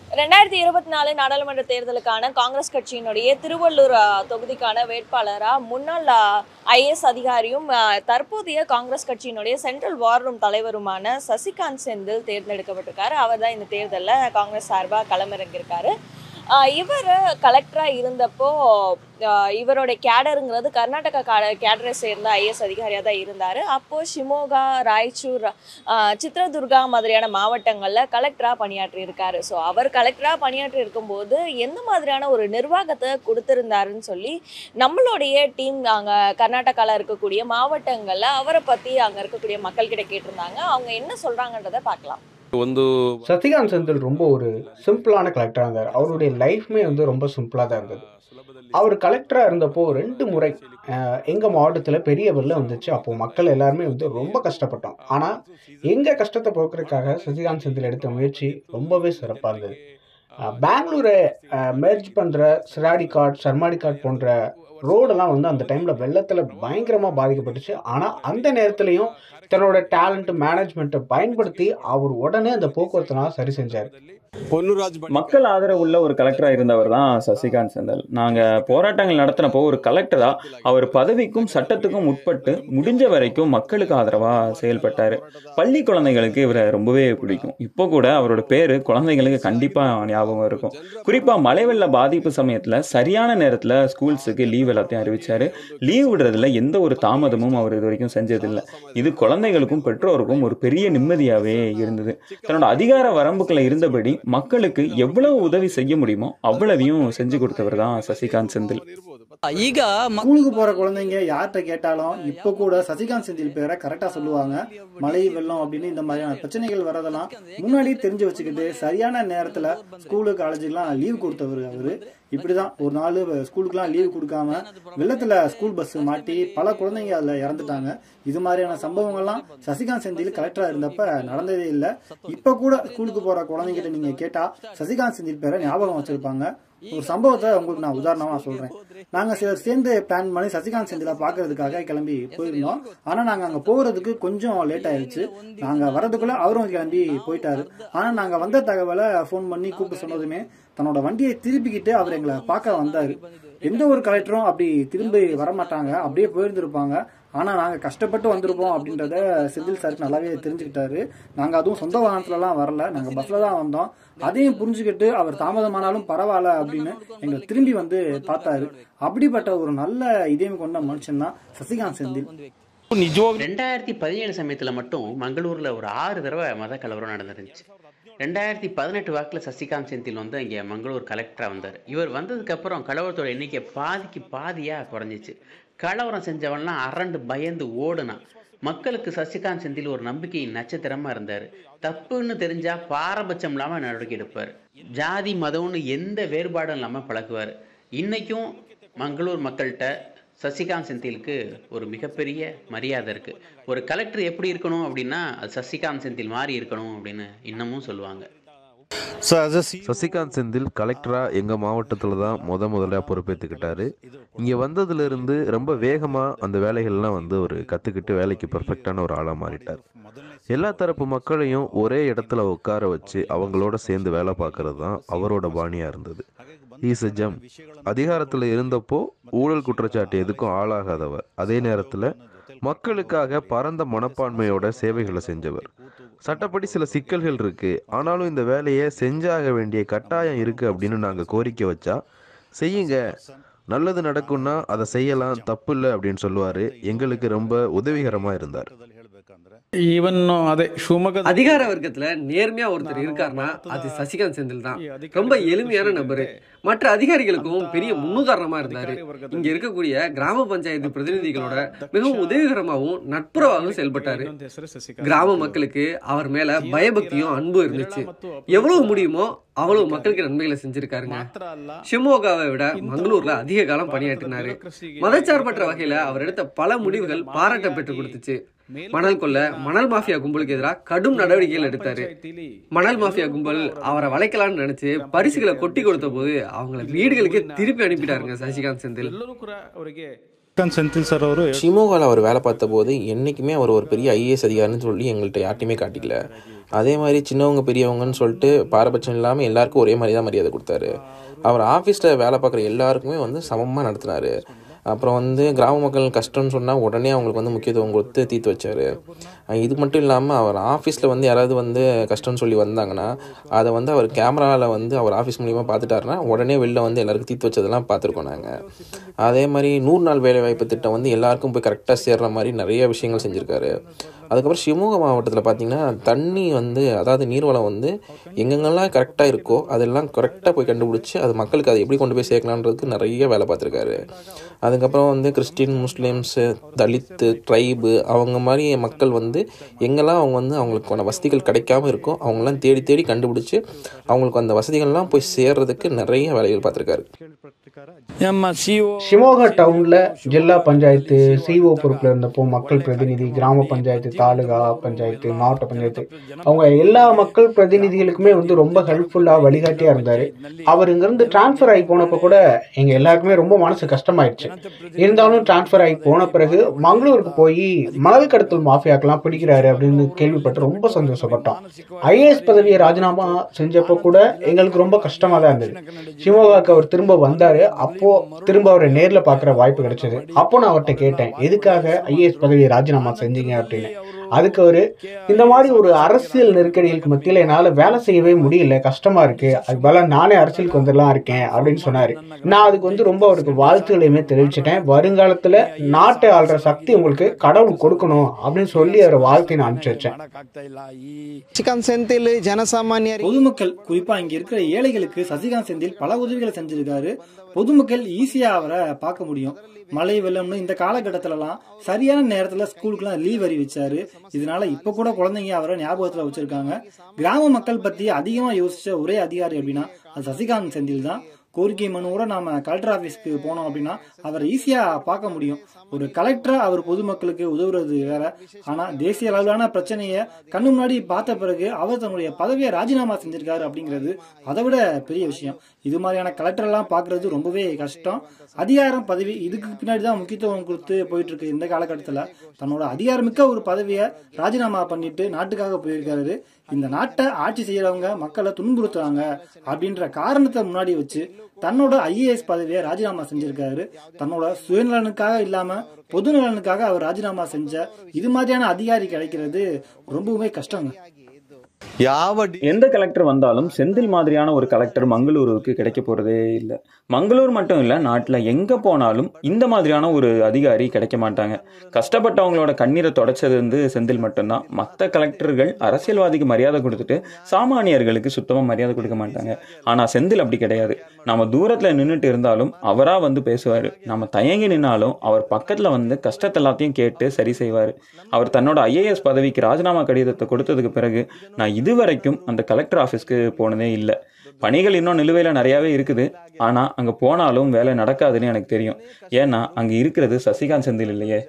ரெண்டாயிரத்தி இருபத்தி நாலு நாடாளுமன்ற தேர்தலுக்கான காங்கிரஸ் கட்சியினுடைய திருவள்ளூர் ஆ, தொகுதிக்கான வேட்பாளரா முன்னாள் ஐஏஎஸ் அதிகாரியும் ஆ, தற்போதைய காங்கிரஸ் கட்சியினுடைய சென்ட்ரல் வார் ரூம் தலைவருமான சசிகாந்த் செந்தில் தேர்ந்தெடுக்கப்பட்டிருக்காரு அவர் தான் இந்த தேர்தலில் காங்கிரஸ் சார்பாக களமிறங்கியிருக்காரு ஆ, இவர் கலெக்டராக இருந்தப்போ ஆ, இவருடைய கேடருங்கிறது கர்நாடகா கா- கேடரை சேர்ந்த ஐஏஎஸ் அதிகாரியாக தான் இருந்தார் அப்போது ஷிமோகா ராய்ச்சூர் ஆ, சித்ரதுர்கா மாதிரியான மாவட்டங்களில் கலெக்டராக பணியாற்றி இருக்காரு ஸோ அவர் கலெக்டராக பணியாற்றி இருக்கும்போது எந்த மாதிரியான ஒரு நிர்வாகத்தை கொடுத்துருந்தாருன்னு சொல்லி நம்மளுடைய டீம் அங்கே கர்நாடகாவில் இருக்கக்கூடிய மாவட்டங்களில் அவரை பற்றி அங்கே இருக்கக்கூடிய மக்கள்கிட்ட கேட்டிருந்தாங்க அவங்க என்ன சொல்கிறாங்கன்றதை பார்க்கலாம் ಒಂದು சசிகாந்த் செந்தில் ரொம்ப ஒரு சிம்பிளான கலெக்டராக இருந்தார் அவருடைய லைஃப்மே வந்து ரொம்ப சிம்பிளாக தான் இருந்தது அவர் கலெக்டராக இருந்தப்போ ரெண்டு முறை எங்கள் மாவட்டத்தில் பெரிய வெள்ளம் வந்துச்சு அப்போ மக்கள் எல்லாருமே வந்து ரொம்ப கஷ்டப்பட்டோம் ஆனால் எங்கள் கஷ்டத்தை போக்குறதுக்காக சசிகாந்த் செந்தில் எடுத்த முயற்சி ரொம்பவே சிறப்பாக இருந்தது அஹ், பெங்களூரை மெர்ஜ் பண்ணுற சிராடிகாட் சர்மாடிகாட் போன்ற ரோடெல்லாம் வந்து அந்த டைமில் வெள்ளத்தில் பயங்கரமாக பாதிக்கப்பட்டுச்சு ஆனால் அந்த நேரத்துலையும் தன்னோட டேலண்ட் மேனேஜ்மெண்ட்டை பயன்படுத்தி அவர் உடனே அந்த போக்குவரத்துனால சரி செஞ்சார் பொன்னுராஜ் மக்கள் ஆதரவு உள்ள ஒரு கலெக்டரா இருந்தவர் தான் சசிகாந்த் செந்தில் நாங்க போராட்டங்கள் நடத்தினப்போ ஒரு கலெக்டரா அவர் பதவிக்கும் சட்டத்துக்கும் உட்பட்டு முடிஞ்ச வரைக்கும் மக்களுக்கு ஆதரவா செயல்பட்டாரு பள்ளி குழந்தைகளுக்கு இவரை ரொம்பவே பிடிக்கும் இப்போ கூட அவரோட பேரு குழந்தைகளுக்கு கண்டிப்பா ஞாபகம் இருக்கும் குறிப்பா மழை வெள்ள பாதிப்பு சமயத்துல சரியான நேரத்துல ஸ்கூல்ஸுக்கு லீவ் எல்லாத்தையும் அறிவிச்சாரு லீவ் விடுறதுல எந்த ஒரு தாமதமும் அவர் இது வரைக்கும் செஞ்சதில்லை இது குழந்தைகளுக்கும் பெற்றோருக்கும் ஒரு பெரிய நிம்மதியாவே இருந்தது தன்னோட அதிகார வரம்புக்குள்ள இருந்தபடி மக்களுக்கு எவ்வளவு உதவி செய்ய முடியுமோ அவ்வளவையும் செஞ்சு கொடுத்தவர் தான் சசிகாந்த் செந்தில் ಈಗ ಮ- ஸ்கூலுக்கு போற குழந்தைங்க யார்கிட்ட கேட்டாலும் இப்ப கூட சசிகாந்த் செந்தில் பேரை கரெக்டா சொல்லுவாங்க மழை வெள்ளம் அப்படின்னு இந்த மாதிரியான பிரச்சனைகள் வரதெல்லாம் முன்னாடியே தெரிஞ்சு வச்சுக்கிட்டு சரியான நேரத்துல ஸ்கூலு காலேஜுக்கெல்லாம் லீவ் கொடுத்தவர் அவரு இப்படிதான் ஒரு நாள் ஸ்கூலுக்குலாம் லீவ் கொடுக்காம வெள்ளத்துல ஸ்கூல் பஸ் மாட்டி பல குழந்தைங்க அதுல இறந்துட்டாங்க இது மாதிரியான சம்பவங்கள்லாம் சசிகாந்த் செந்தில் கலெக்டரா இருந்தப்ப நடந்ததே இல்ல இப்ப கூட ஸ்கூலுக்கு போற குழந்தைங்கிட்ட நீங்க கேட்டா சசிகாந்த் செந்தில் பேரை ஞாபகம் வச்சிருப்பாங்க ஒரு சம்பவத்தை உங்களுக்கு நான் உதாரணமா சொல்றேன் நாங்க சிலர் சேர்ந்து பிளான் பண்ணி சசிகாந்த் செந்தில பாக்குறதுக்காக கிளம்பி போயிருந்தோம் ஆனா நாங்க அங்க போறதுக்கு கொஞ்சம் லேட் ஆயிருச்சு நாங்க வரதுக்குள்ள அவரும் கிளம்பி போயிட்டாரு ஆனா நாங்க வந்த தகவலை ஃபோன் பண்ணி கூப்பிட்டு சொன்னதுமே தன்னோட வண்டியை திருப்பிக்கிட்டு அவர் எங்களை பார்க்க வந்தாரு எந்த ஒரு கலெக்டரும் அப்படி திரும்பி வரமாட்டாங்க அப்படியே போயிருந்திருப்பாங்க ஆனா நாங்க கஷ்டப்பட்டு வந்திருப்போம் அப்படின்றத செந்தில் சாருக்கு நல்லாவே தெரிஞ்சுக்கிட்டாரு நாங்க அதுவும் சொந்த வாகனத்துலலாம் வரல நாங்க பஸ்ல தான் வந்தோம் அதையும் புரிஞ்சுக்கிட்டு அவர் தாமதமானாலும் பரவாயில்ல அப்படின்னு எங்களை திரும்பி வந்து பார்த்தாரு அப்படிப்பட்ட ஒரு நல்ல இதயம் கொண்ட மனுஷன் தான் சசிகாந்த் செந்தில் ನಿಜವಾಗ್ಲೂ ரெண்டாயிரத்தி பதினேழு சமயத்தில் மட்டும் மங்களூரில் ஒரு ஆறு தடவை மத கலவரம் நடந்துருந்துச்சு ரெண்டாயிரத்தி பதினெட்டு வாக்கில் சசிகாந்த் செந்தில் வந்து இங்கே மங்களூர் கலெக்டராக வந்தார் இவர் வந்ததுக்கப்புறம் கலவரத்தோட எண்ணிக்கை பாதிக்கு பாதியாக குறைஞ்சிச்சு கலவரம் செஞ்சவன்லாம் அரண்டு பயந்து ஓடுனான் மக்களுக்கு சசிகாந்த் செந்தில் ஒரு நம்பிக்கை நட்சத்திரமா இருந்தார் தப்புன்னு தெரிஞ்சா பாரபட்சம் இல்லாமல் நடவடிக்கை எடுப்பார் ஜாதி மதம்னு எந்த வேறுபாடும் இல்லாமல் பழகுவார் இன்னைக்கும் மங்களூர் மக்கள்கிட்ட சசிகாந்த் செந்திலுக்கு ஒரு மிகப்பெரிய மரியாதை இருக்கு ஒரு கலெக்டர் எப்படி இருக்கணும் அப்படின்னா அது சசிகாந்த் செந்தில் மாதிரி இருக்கணும் அப்படின்னு இன்னமும் சொல்லுவாங்க ಸೊ ಆಸ್ ಅ ಸಿ சசிகாந்த் செந்தில் கலெக்டரா எங்க மாவட்டத்துல தான் முத முதல்ல பொறுப்பேற்றுக்கிட்டாரு இங்க வந்ததுல இருந்து ரொம்ப வேகமா அந்த வேலைகள்லாம் வந்து ஒரு கத்துக்கிட்டு வேலைக்கு பெர்ஃபெக்டான ஒரு ஆளா மாறிட்டார் எல்லா தரப்பு மக்களையும் ஒரே இடத்துல உட்கார வச்சு அவங்களோட சேர்ந்து வேலை பார்க்கறது தான் அவரோட பாணியா இருந்தது ஈஸ் ஜம் அதிகாரத்துல இருந்தப்போ ஊழல் குற்றச்சாட்டு எதுக்கும் ஆளாகாதவர் அதே நேரத்துல மக்களுக்காக பரந்த மனப்பான்மையோட சேவைகளை செஞ்சவர் சட்டப்படி சில சிக்கல்கள் இருக்கு ஆனாலும் இந்த வேலையை செஞ்சாக வேண்டிய கட்டாயம் இருக்கு அப்படின்னு நாங்க கோரிக்கை வச்சா செய்யுங்க நல்லது நடக்கும்னா அதை செய்யலாம் தப்பு இல்லை அப்படின்னு சொல்லுவாரு எங்களுக்கு ரொம்ப உதவிகரமா இருந்தார் ಈವನ್ ಅದೇ ಶಿವಮೊಗ್ಗ அதிகார வர்க்கத்துல நேர்மையா ஒருத்தர் இருக்காருன்னா அது சசிகாந்த் செந்தில் தான் ரொம்ப எளிமையான நபரு மற்ற அதிகாரிகளுக்கும் பெரிய முன்னுதாரணமா இருந்தாரு இங்க இருக்கக்கூடிய கிராம பஞ்சாயத்து பிரதிநிதிகளோட மிகவும் உதவிகரமாகவும் நட்புறவாகவும் செயல்பட்டாரு கிராம மக்களுக்கு அவர் மேல பயபக்தியும் அன்பும் இருந்துச்சு எவ்வளவு முடியுமோ அவ்வளவு மக்களுக்கு நன்மைகளை செஞ்சிருக்காருங்க ஷிமோகாவை விட மங்களூர்ல அதிக காலம் பணியாற்றினாரு மதச்சார்பற்ற வகையில அவர் எடுத்த பல முடிவுகள் பாராட்ட பெற்றுக் கொடுத்துச்சு மணல் கொள்ள மணல் மாஃபியா கும்பலுக்கு எதிராக கடும் நடவடிக்கைகள் எடுத்தாரு மணல் மாஃபியா கும்பல் அவரை வளைக்கலாம்னு நினைச்சு பரிசுகளை கொட்டி கொடுத்த போது அவங்கள வீடுகளுக்கே திருப்பி அனுப்பிட்டாருங்க சசிகாந்த் செந்தில் ಎಲ್ಲರೂ ಕೂಡ ಅವರಿಗೆ ಸಸಿಕಾಂತ್ ಸೆಂಥಿಲ್ ಸರ್ ಅವರು ஷிமோகாவில் அவர் வேலை பார்த்த போது என்றைக்குமே அவர் ஒரு பெரிய ஐஏஎஸ் அதிகாரின்னு சொல்லி எங்கள்கிட்ட யார்ட்டையுமே காட்டிக்கல அதே மாதிரி சின்னவங்க பெரியவங்கன்னு சொல்லிட்டு பாரபட்சம் இல்லாமல் எல்லாருக்கும் ஒரே மாதிரி தான் மரியாதை கொடுத்தாரு அவர் ஆஃபீஸில் வேலை பார்க்குற எல்லாருக்குமே வந்து சமமாக நடத்தினாரு அப்புறம் வந்து கிராம மக்கள் கஷ்டம்னு சொன்னால் உடனே அவங்களுக்கு வந்து முக்கியத்துவம் கொடுத்து தீர்த்து வச்சார் இது மட்டும் இல்லாமல் அவர் ஆஃபீஸில் வந்து யாராவது வந்து கஷ்டம்னு சொல்லி வந்தாங்கன்னா அதை வந்து அவர் கேமராவில் வந்து அவர் ஆஃபீஸ் மூலியமாக பார்த்துட்டாருன்னா உடனே வெளில வந்து எல்லாருக்கும் தீர்த்து வச்சதெல்லாம் பார்த்துருக்கோம் நாங்கள் அதே மாதிரி நூறு நாள் வேலைவாய்ப்பு திட்டம் வந்து எல்லாருக்கும் போய் கரெக்டாக சேர்ற மாதிரி நிறைய விஷயங்கள் செஞ்சுருக்காரு அதுக்கப்புறம் சிவகங்கை மாவட்டத்தில் பார்த்திங்கன்னா தண்ணி வந்து அதாவது நீர்வளம் வந்து எங்கெங்கெல்லாம் கரெக்டாக இருக்கோ அதெல்லாம் கரெக்டாக போய் கண்டுபிடிச்சி அது மக்களுக்கு அதை எப்படி கொண்டு போய் சேர்க்கலான்றதுக்கு நிறைய வேலை பார்த்துருக்காரு அதுக்கப்புறம் வந்து கிறிஸ்டின் முஸ்லீம்ஸு தலித்து ட்ரைபு அவங்க மாதிரி மக்கள் வந்து எங்கெல்லாம் அவங்க வந்து அவங்களுக்கான வசதிகள் கிடைக்காம இருக்கோ அவங்களாம் தேடி தேடி கண்டுபிடிச்சி அவங்களுக்கு அந்த வசதிகள்லாம் போய் சேர்றதுக்கு நிறைய வேலைகள் பார்த்துருக்காரு ಶಿವಮೊಗ್ಗ ಟೌನ್ல ಜಿಲ್ಲಾ பஞ்சாயத்து சிஓ பொறுப்பில் இருந்தப்போ மக்கள் பிரதிநிதி கிராம பஞ்சாயத்து தாலுகா பஞ்சாயத்து மாவட்ட பஞ்சாயத்து அவங்க எல்லா மக்கள் பிரதிநிதிகளுக்குமே வந்து ரொம்ப ஹெல்ப்ஃபுல்லாக வழிகாட்டியாக இருந்தார் அவர் இங்கேருந்து டிரான்ஸ்ஃபர் ஆகி போனப்போ கூட எங்கள் எல்லாருக்குமே ரொம்ப மனசு கஷ்டமாயிடுச்சு இருந்தாலும் டிரான்ஸ்ஃபர் ஆகி போன பிறகு மங்களூருக்கு போய் மணல் கடத்தல் மாஃபியாக்கெல்லாம் பிடிக்கிறாரு அப்படின்னு கேள்விப்பட்டு ரொம்ப சந்தோஷப்பட்டோம் ஐஏஎஸ் பதவியை ராஜினாமா செஞ்சப்போ கூட எங்களுக்கு ரொம்ப கஷ்டமாக தான் இருந்தது சிவகாக்கு அவர் திரும்ப வந்தாரு அப்போ திரும்ப அவரை நேர்ல பார்க்குற வாய்ப்பு கிடைச்சது அப்போ நான் அவர்கிட்ட கேட்டேன் எதுக்காக ஐஏஎஸ் பதவியை ராஜினாமா செஞ்சீங்க அப்படின்னு அதுக்கு அவரு இந்த மாதிரி ஒரு அரசியல் நெருக்கடிகளுக்கு மத்தியில் என்னால் வேலை செய்யவே முடியல கஷ்டமா இருக்கு அதுக்கு பதிலா நானே அரசியலுக்கு வந்துடலாம் இருக்கேன் அப்படின்னு சொன்னாரு நான் அதுக்கு வந்து ரொம்ப அவருக்கு வாழ்த்துகளையுமே தெரிவிச்சிட்டேன் வருங்காலத்துல நாட்டை ஆள்ற சக்தி உங்களுக்கு கடவுள் கொடுக்கணும் அப்படின்னு சொல்லி அவரை வாழ்த்தை நான் அனுப்பிச்சு வச்சேன் சசிகாந்த் செந்தில் ஜனசாமானிய பொதுமக்கள் குறிப்பா இங்க இருக்கிற ஏழைகளுக்கு சசிகாந்த் செந்தில் பல உதவிகளை செஞ்சிருக்காரு பொதுமக்கள் ஈஸியா அவரை பார்க்க முடியும் மழை வெள்ளம்னு இந்த காலகட்டத்திலலாம் சரியான நேரத்துல ஸ்கூலுக்குலாம் லீவ் அறிவிச்சாரு இதனால இப்ப கூட குழந்தைங்க அவரை ஞாபகத்துல வச்சிருக்காங்க கிராம மக்கள் பத்தி அதிகமா யோசிச்ச ஒரே அதிகாரி அப்படின்னா அது சசிகாந்த் செந்தில் தான் கோரிக்கை மனுவோட நாம கலெக்டர் ஆபீஸ்க்கு போனோம் அப்படின்னா அவரை ஈஸியா பார்க்க முடியும் ஒரு கலெக்டரா அவர் பொதுமக்களுக்கு உதவுறது வேற ஆனா தேசிய அளவிலான பிரச்சனைய கண்ணு முன்னாடி பார்த்த பிறகு அவர் தன்னுடைய பதவியை ராஜினாமா செஞ்சிருக்காரு அப்படிங்கிறது அதை விட பெரிய விஷயம் இது மாதிரியான கலெக்டர் எல்லாம் பாக்குறது ரொம்பவே கஷ்டம் அதிகாரம் பதவி இதுக்கு பின்னாடி தான் முக்கியத்துவம் கொடுத்து போயிட்டு இருக்கு இந்த காலகட்டத்துல தன்னோட அதிகாரமிக்க ஒரு பதவியை ராஜினாமா பண்ணிட்டு நாட்டுக்காக போயிருக்காரு இந்த நாட்டை ஆட்சி செய்யறவங்க மக்களை துன்புறுத்துறாங்க அப்படின்ற காரணத்தை முன்னாடி வச்சு தன்னோட ஐஏஎஸ் பதவியை ராஜினாமா செஞ்சிருக்காரு தன்னோட சுயநலனுக்காக இல்லாம பொது நலனுக்காக அவர் ராஜினாமா செஞ்ச இது மாதிரியான அதிகாரி கிடைக்கிறது ரொம்பவுமே கஷ்டங்க எந்த கலெக்டர் வந்தாலும் செந்தில் மாதிரியான ஒரு கலெக்டர் மங்களூருக்கு கிடைக்க போறதே இல்லை மங்களூர் மட்டும் இல்லை நாட்டில் எங்கே போனாலும் இந்த மாதிரியான ஒரு அதிகாரி கிடைக்க மாட்டாங்க கஷ்டப்பட்டவங்களோட கண்ணீரை தொடச்சது வந்து செந்தில் மட்டும்தான் மற்ற கலெக்டர்கள் அரசியல்வாதிக்கு மரியாதை கொடுத்துட்டு சாமானியர்களுக்கு சுத்தமாக மரியாதை கொடுக்க மாட்டாங்க ஆனால் செந்தில் அப்படி கிடையாது நம்ம தூரத்தில் நின்றுட்டு இருந்தாலும் அவராக வந்து பேசுவார் நம்ம தயங்கி நின்னாலும் அவர் பக்கத்தில் வந்து கஷ்டத்தை எல்லாத்தையும் கேட்டு சரி செய்வார் அவர் தன்னோட ஐஏஎஸ் பதவிக்கு ராஜினாமா கடிதத்தை கொடுத்ததுக்கு பிறகு நான் இதுவரைக்கும் அந்த கலெக்டர் ஆஃபீஸ்க்கு போனதே இல்லை பணிகள் இன்னும் நிலுவையில் நிறையாவே இருக்குது ஆனால் அங்கே போனாலும் வேலை நடக்காதுன்னு எனக்கு தெரியும் ஏன்னா அங்கே இருக்கிறது சசிகாந்த் செந்தில் இல்லையே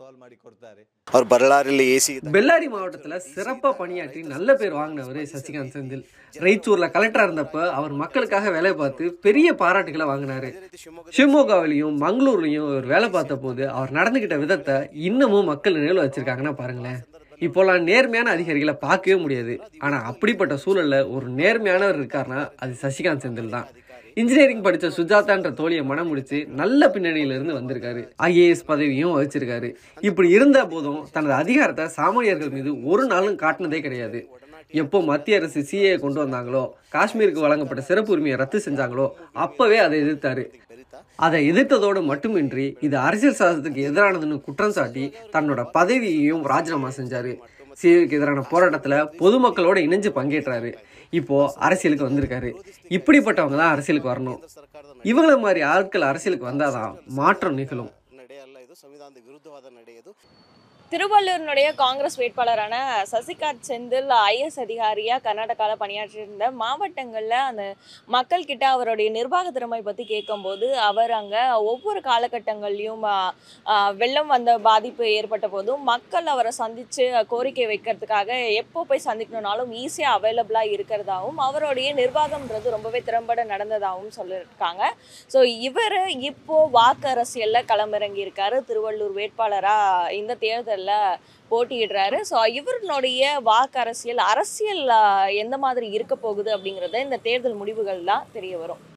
அவர் பரலாறில் ஏசி பெல்லாரி மாவட்டத்துல சிறப்பா பணியாற்றி நல்ல பேர் வாங்கினவர் சசிகாந்த் செந்தில் ரைச்சூர்ல கலெக்டரா இருந்தப்ப அவர் மக்களுக்காக வேலை பார்த்து பெரிய பாராட்டுகளை வாங்கினாரு ஷிவமோகாவிலையும் மங்களூர்லயும் அவர் வேலை பார்த்த போது அவர் நடந்துகிட்ட விதத்தை இன்னமும் மக்கள் நினைவில் வச்சிருக்காங்கன்னா பாருங்களேன் இப்போலாம் நேர்மையான அதிகாரிகளை பார்க்கவே முடியாது ஆனா அப்படிப்பட்ட சூழல்ல ஒரு நேர்மையானவர் இருக்காருன்னா அது சசிகாந்த் செந்தில் தான் இன்ஜினியரிங் படிச்ச சுஜாதான்ற தோழியை மனம் முடிச்சு நல்ல பின்னணியில இருந்து வந்திருக்காரு ஐஏஎஸ் பதவியும் வகிச்சிருக்காரு இப்படி இருந்த போதும் தனது அதிகாரத்தை சாமானியர்கள் மீது ஒரு நாளும் காட்டினதே கிடையாது எப்போ மத்திய அரசு சிஏ கொண்டு வந்தாங்களோ காஷ்மீருக்கு வழங்கப்பட்ட சிறப்பு உரிமையை ரத்து செஞ்சாங்களோ அப்பவே அதை எதிர்த்தாரு அதை எதிர்த்ததோடு மட்டுமின்றி இது அரசியல் சாசனத்துக்கு எதிரானதுன்னு குற்றம் சாட்டி தன்னோட பதவியையும் ராஜினாமா செஞ்சாரு சிஏக்கு எதிரான போராட்டத்துல பொதுமக்களோட இணைஞ்சு பங்கேற்றாரு இப்போ அரசியலுக்கு வந்திருக்காரு இப்படிப்பட்டவங்க தான் அரசியலுக்கு வரணும் இவங்கள மாதிரி ஆட்கள் அரசியலுக்கு வந்தாதான் மாற்றம் நிகழும் திருவள்ளூரினுடைய காங்கிரஸ் வேட்பாளரான சசிகாந்த் செந்தில் ஐஎஸ் அதிகாரியா கர்நாடகாவில் பணியாற்றியிருந்த மாவட்டங்களில் அந்த மக்கள் கிட்ட அவருடைய நிர்வாக திறமை பற்றி கேட்கும்போது அவர் அங்கே ஒவ்வொரு காலகட்டங்கள்லையும் ஆ, ஆ, வெள்ளம் வந்த பாதிப்பு ஏற்பட்ட போதும் மக்கள் அவரை சந்தித்து கோரிக்கை வைக்கிறதுக்காக எப்போ போய் சந்திக்கணும்னாலும் ஈஸியாக அவைலபிளாக இருக்கிறதாவும் அவருடைய நிர்வாகம்ன்றது ரொம்பவே திறம்பட நடந்ததாகவும் சொல்லியிருக்காங்க ஸோ இவர் இப்போ வாக்கு அரசியலில் களமிறங்கி இருக்காரு திருவள்ளூர் வேட்பாளராக இந்த தேர்தலில் போட்டியிடுறாரு ஸோ இவருடைய வாக்கு அரசியல் அரசியல் ஆ, எந்த மாதிரி இருக்க போகுது அப்படிங்கிறத இந்த தேர்தல் முடிவுகள் தான் தெரிய வரும்